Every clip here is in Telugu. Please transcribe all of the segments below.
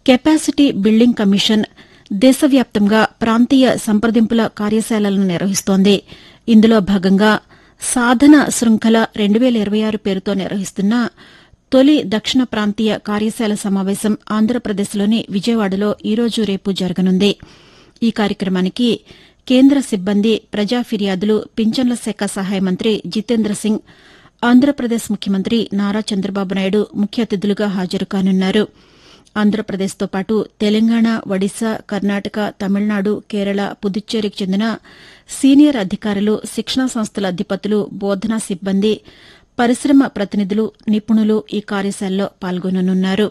కెపాసిటీ బిల్డింగ్ కమిషన్ దేశవ్యాప్తంగా ప్రాంతీయ సంప్రదింపుల కార్యశాలలను నిర్వహిస్తోంది ఇందులో భాగంగా సాధన శృంఖల రెండు వేల ఇరవై ఆరు పేరుతో నిర్వహిస్తున్న తొలి దక్షిణ ప్రాంతీయ కార్యశాల సమావేశం ఆంధ్రప్రదేశ్లోని విజయవాడలో ఈరోజు రేపు జరగనుంది ఈ కార్యక్రమానికి కేంద్ర సిబ్బంది ప్రజా ఫిర్యాదులు పింఛన్ల శాఖ సహాయ మంత్రి జితేంద్ర సింగ్ ఆంధ్రప్రదేశ్ ముఖ్యమంత్రి నారా చంద్రబాబు నాయుడు ముఖ్య అతిథులుగా హాజరు కానున్నారు ఆంధ్రప్రదేశ్తో పాటు తెలంగాణ ఒడిశా కర్ణాటక తమిళనాడు కేరళ పుదుచ్చేరికి చెందిన సీనియర్ అధికారులు శిక్షణా సంస్థల అధిపతులు బోధనా సిబ్బంది పరిశ్రమ ప్రతినిధులు నిపుణులు ఈ కార్యశాలలో పాల్గొననున్నారు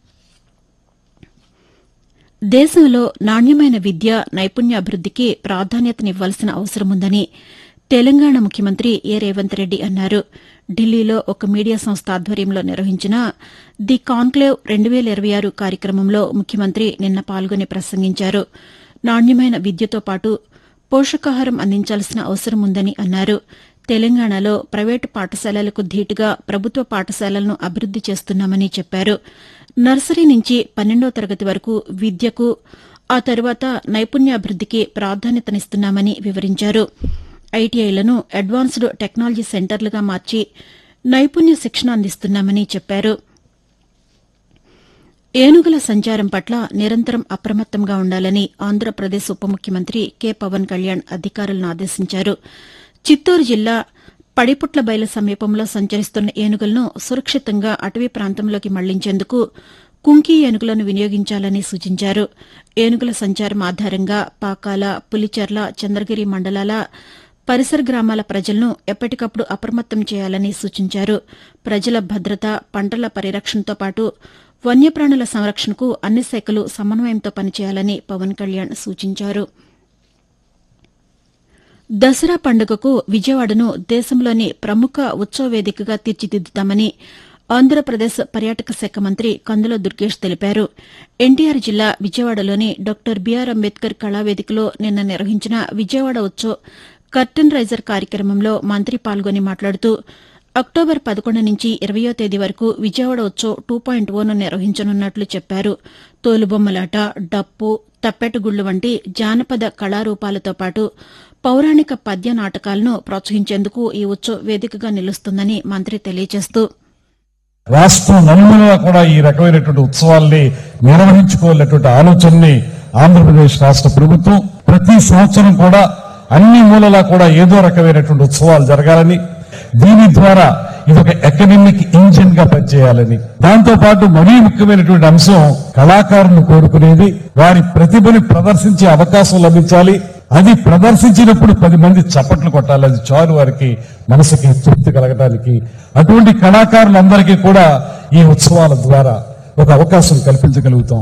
దేశంలో నాణ్యమైన విద్య నైపుణ్యాభివృద్దికి ప్రాధాన్యతనివ్వాల్సిన అవసరముందని తెలంగాణ ముఖ్యమంత్రి ఏ రేవంత్ రెడ్డి అన్నారు ఢిల్లీలో ఒక మీడియా సంస్థ ఆధ్వర్యంలో నిర్వహించిన ది కాన్క్లేవ్ రెండు వేల ఇరవై ఆరు కార్యక్రమంలో ముఖ్యమంత్రి నిన్న పాల్గొని ప్రసంగించారు నాణ్యమైన విద్యతో పాటు పోషకాహారం అందించాల్సిన అవసరం ఉందని అన్నారు తెలంగాణలో ప్రైవేటు పాఠశాలలకు ధీటుగా ప్రభుత్వ పాఠశాలలను అభివృద్ది చేస్తున్నామని చెప్పారు నర్సరీ నుంచి పన్నెండో తరగతి వరకు విద్యకు ఆ తరువాత నైపుణ్యాభివృద్దికి ప్రాధాన్యతనిస్తున్నామని వివరించారు ఐటీఐలను అడ్వాన్స్డ్ టెక్నాలజీ సెంటర్లుగా మార్చి నైపుణ్య శిక్షణ అందిస్తున్నామని చెప్పారు ఏనుగుల సంచారం పట్ల నిరంతరం అప్రమత్తంగా ఉండాలని ఆంధ్రప్రదేశ్ ఉప ముఖ్యమంత్రి కె పవన్ కళ్యాణ్ అధికారులను ఆదేశించారు చిత్తూరు జిల్లా పడిపుట్ల బయలు సమీపంలో సంచరిస్తున్న ఏనుగులను సురక్షితంగా అటవీ ప్రాంతంలోకి మళ్లించేందుకు కుంకి ఏనుగులను వినియోగించాలని సూచించారు ఏనుగుల సంచారం ఆధారంగా పాకాల పులిచెర్ల చంద్రగిరి మండలాల పరిసర గ్రామాల ప్రజలను ఎప్పటికప్పుడు అప్రమత్తం చేయాలని సూచించారు ప్రజల భద్రత పంటల పరిరక్షణతో పాటు వన్యప్రాణుల సంరక్షణకు అన్ని శాఖలు సమన్వయంతో పనిచేయాలని పవన్ కళ్యాణ్ సూచించారు దసరా పండుగకు విజయవాడను దేశంలోని ప్రముఖ ఉత్సవ వేదికగా తీర్చిదిద్దుతామని ఆంధ్రప్రదేశ్ పర్యాటక శాఖ మంత్రి కందుల దుర్గేష్ తెలిపారు ఎన్టీఆర్ జిల్లా విజయవాడలోని డాక్టర్ బీఆర్ అంబేద్కర్ కళావేదికలో నిన్న నిర్వహించిన విజయవాడ ఉత్సవ్ కర్టన్ రైజర్ కార్యక్రమంలో మంత్రి పాల్గొని మాట్లాడుతూ అక్టోబర్ పదకొండు నుంచి ఇరవయో తేదీ వరకు విజయవాడ ఉత్సవ్ టూ పాయింట్ ఓను నిర్వహించనున్నట్లు చెప్పారు తోలుబొమ్మలాట డప్పు తప్పెటగుళ్లు వంటి జానపద కళారూపాలతో పాటు పౌరాణిక పద్య నాటకాలను ప్రోత్సహించేందుకు ఈ ఉత్సవ్ వేదికగా నిలుస్తుందని మంత్రి తెలియజేస్తూ రాష్ట్రం నలుమూలలా కూడా ఈ రకమైనటువంటి ఉత్సవాల్ని నిర్వహించుకోవాలనేటువంటి ఆలోచనని ఆంధ్రప్రదేశ్ రాష్ట్ర ప్రభుత్వం ప్రతి సంవత్సరం కూడా అన్ని మూలలా కూడా ఏదో రకమైనటువంటి ఉత్సవాలు జరగాలని దీని ద్వారా ఇది ఒక ఎకనమిక్ ఇంజిన్ గా పనిచేయాలని దాంతో పాటు మరీ ముఖ్యమైనటువంటి అంశం కళాకారులను కోరుకునేది వారి ప్రతిభని ప్రదర్శించే అవకాశం లభించాలి అది ప్రదర్శించినప్పుడు పది మంది చప్పట్లు కొట్టాలి అది చాలు వారికి మనసుకి తృప్తి కలగడానికి అటువంటి కళాకారులందరికీ కూడా ఈ ఉత్సవాల ద్వారా ఒక అవకాశం కల్పించగలుగుతాం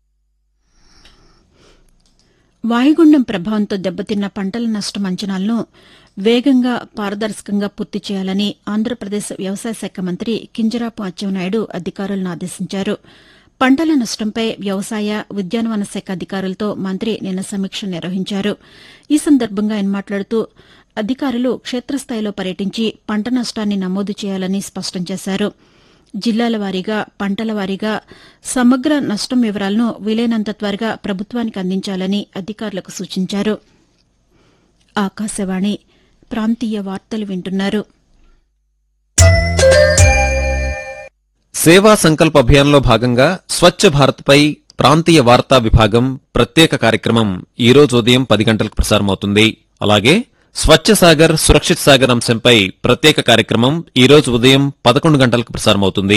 వాయుగుండం ప్రభావంతో దెబ్బతిన్న పంటల నష్టం అంచనాలను వేగంగా పారదర్శకంగా పూర్తి చేయాలని ఆంధ్రప్రదేశ్ వ్యవసాయ శాఖ మంత్రి కింజరాపు అచ్చెన్నాయుడు అధికారులను ఆదేశించారు పంటల నష్టంపై వ్యవసాయ ఉద్యానవన శాఖ అధికారులతో మంత్రి నిన్న సమీక్ష నిర్వహించారు ఈ సందర్భంగా ఆయన మాట్లాడుతూ అధికారులు క్షేత్రస్థాయిలో పర్యటించి పంట నష్టాన్ని నమోదు చేయాలని స్పష్టం చేశారు జిల్లాల వారీగా పంటల వారీగా సమగ్ర నష్టం వివరాలను వీలైనంత త్వరగా ప్రభుత్వానికి అందించాలని అధికారులకు సూచించారు ఆకాశవాణి ప్రాంతీయ వార్తలు వింటున్నారు సేవా సంకల్ప అభియాన్లో భాగంగా స్వచ్ఛ భారత్పై ప్రాంతీయ వార్తా విభాగం ప్రత్యేక కార్యక్రమం ఈ రోజు ఉదయం పది గంటలకు ప్రసారమవుతుంది అలాగే స్వచ్ఛ సాగర్ సురక్షిత్ సాగర్ అంశంపై ప్రత్యేక కార్యక్రమం ఈ రోజు ఉదయం పదకొండు గంటలకు ప్రసారమవుతుంది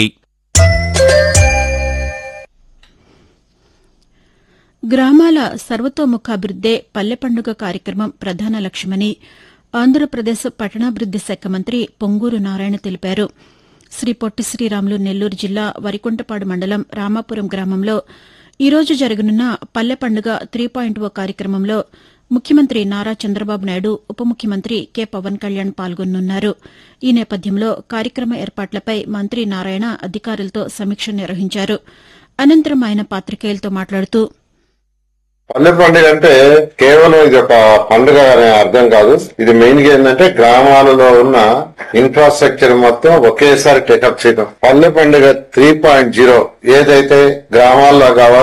గ్రామాల సర్వతోముఖాభివృద్దే పల్లె పండుగ కార్యక్రమం ప్రధాన లక్ష్యమని ఆంధ్రప్రదేశ్ పట్టణాభివృద్ది శాఖ మంత్రి పొంగూరు నారాయణ తెలిపారు శ్రీ పొట్టి శ్రీరాములు నెల్లూరు జిల్లా వరికుంటపాడు మండలం రామాపురం గ్రామంలో ఈ రోజు జరగనున్న పల్లె పండుగ త్రీ పాయింట్ ఓ కార్యక్రమంలో ముఖ్యమంత్రి నారా చంద్రబాబు నాయుడు ఉప ముఖ్యమంత్రి కె పవన్ కళ్యాణ్ పాల్గొనున్నారు ఈ నేపథ్యంలో కార్యక్రమ ఏర్పాట్లపై మంత్రి నారాయణ అధికారులతో సమీక్ష నిర్వహించారు అనంతరం ఆయన పాతికేయులతో మాట్లాడుతూ పల్లె పండుగ అంటే కేవలం ఇది ఒక పండుగ అనే అర్థం కాదు ఇది మెయిన్ గా ఏంటంటే గ్రామాలలో ఉన్న ఇన్ఫ్రాస్ట్రక్చర్ మొత్తం ఒకేసారి టేకప్ చేయడం పల్లె పండుగ త్రీ పాయింట్ జీరో ఏదైతే గ్రామాల్లో కావాలి